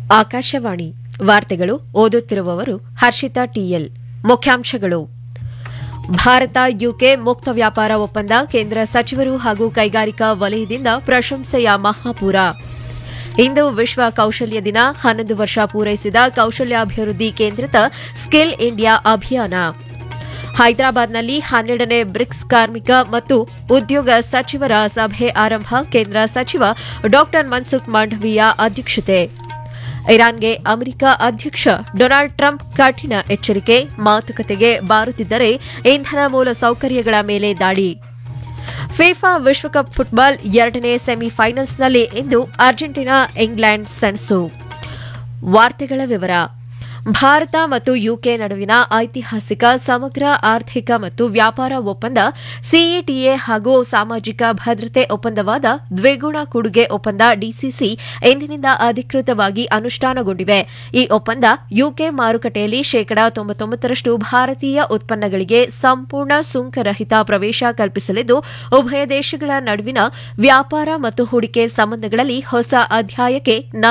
ಆಕಾಶವಾಣಿ ವಾರ್ತೆಗಳು ಓದುತ್ತಿರುವವರು ಹರ್ಷಿತಾ ಟಿಎಲ್ ಮುಖ್ಯಾಂಶಗಳು ಭಾರತ ಯುಕೆ ಮುಕ್ತ ವ್ಯಾಪಾರ ಒಪ್ಪಂದ ಕೇಂದ್ರ ಸಚಿವರು ಹಾಗೂ ಕೈಗಾರಿಕಾ ವಲಯದಿಂದ ಪ್ರಶಂಸೆಯ ಮಹಾಪೂರ ಇಂದು ವಿಶ್ವ ಕೌಶಲ್ಯ ದಿನ ಹನ್ನೊಂದು ವರ್ಷ ಪೂರೈಸಿದ ಕೌಶಲ್ಯಾಭಿವೃದ್ಧಿ ಕೇಂದ್ರಿತ ಸ್ಕಿಲ್ ಇಂಡಿಯಾ ಅಭಿಯಾನ ಹೈದರಾಬಾದ್ನಲ್ಲಿ ಹನ್ನೆರಡನೇ ಬ್ರಿಕ್ಸ್ ಕಾರ್ಮಿಕ ಮತ್ತು ಉದ್ಯೋಗ ಸಚಿವರ ಸಭೆ ಆರಂಭ ಕೇಂದ್ರ ಸಚಿವ ಡಾ ಮನ್ಸುಖ್ ಮಾಂಡವೀಯ ಅಧ್ಯಕ್ಷತೆ ಇರಾನ್ಗೆ ಅಮೆರಿಕ ಅಧ್ಯಕ್ಷ ಡೊನಾಲ್ಡ್ ಟ್ರಂಪ್ ಕಠಿಣ ಎಚ್ಚರಿಕೆ ಮಾತುಕತೆಗೆ ಬಾರುತ್ತಿದ್ದರೆ ಇಂಧನ ಮೂಲ ಸೌಕರ್ಯಗಳ ಮೇಲೆ ದಾಳಿ ಫಿಫಾ ವಿಶ್ವಕಪ್ ಫುಟ್ಬಾಲ್ ಎರಡನೇ ಸೆಮಿಫೈನಲ್ಸ್ನಲ್ಲಿ ಇಂದು ಅರ್ಜೆಂಟೀನಾ ಇಂಗ್ಲೆಂಡ್ ಸೆಣಸು ವಾರ್ತೆಗಳ ವಿವರ ಭಾರತ ಮತ್ತು ಯುಕೆ ನಡುವಿನ ಐತಿಹಾಸಿಕ ಸಮಗ್ರ ಆರ್ಥಿಕ ಮತ್ತು ವ್ಯಾಪಾರ ಒಪ್ಪಂದ ಸಿಇಟಿಎ ಹಾಗೂ ಸಾಮಾಜಿಕ ಭದ್ರತೆ ಒಪ್ಪಂದವಾದ ದ್ವಿಗುಣ ಕೊಡುಗೆ ಒಪ್ಪಂದ ಡಿಸಿಸಿ ಇಂದಿನಿಂದ ಅಧಿಕೃತವಾಗಿ ಅನುಷ್ಠಾನಗೊಂಡಿವೆ ಈ ಒಪ್ಪಂದ ಯುಕೆ ಮಾರುಕಟ್ಟೆಯಲ್ಲಿ ಶೇಕಡಾ ತೊಂಬತ್ತೊಂಬತ್ತರಷ್ಟು ಭಾರತೀಯ ಉತ್ಪನ್ನಗಳಿಗೆ ಸಂಪೂರ್ಣ ಸುಂಕರಹಿತ ಪ್ರವೇಶ ಕಲ್ಪಿಸಲಿದ್ದು ಉಭಯ ದೇಶಗಳ ನಡುವಿನ ವ್ಯಾಪಾರ ಮತ್ತು ಹೂಡಿಕೆ ಸಂಬಂಧಗಳಲ್ಲಿ ಹೊಸ ಅಧ್ಯಾಯಕ್ಕೆ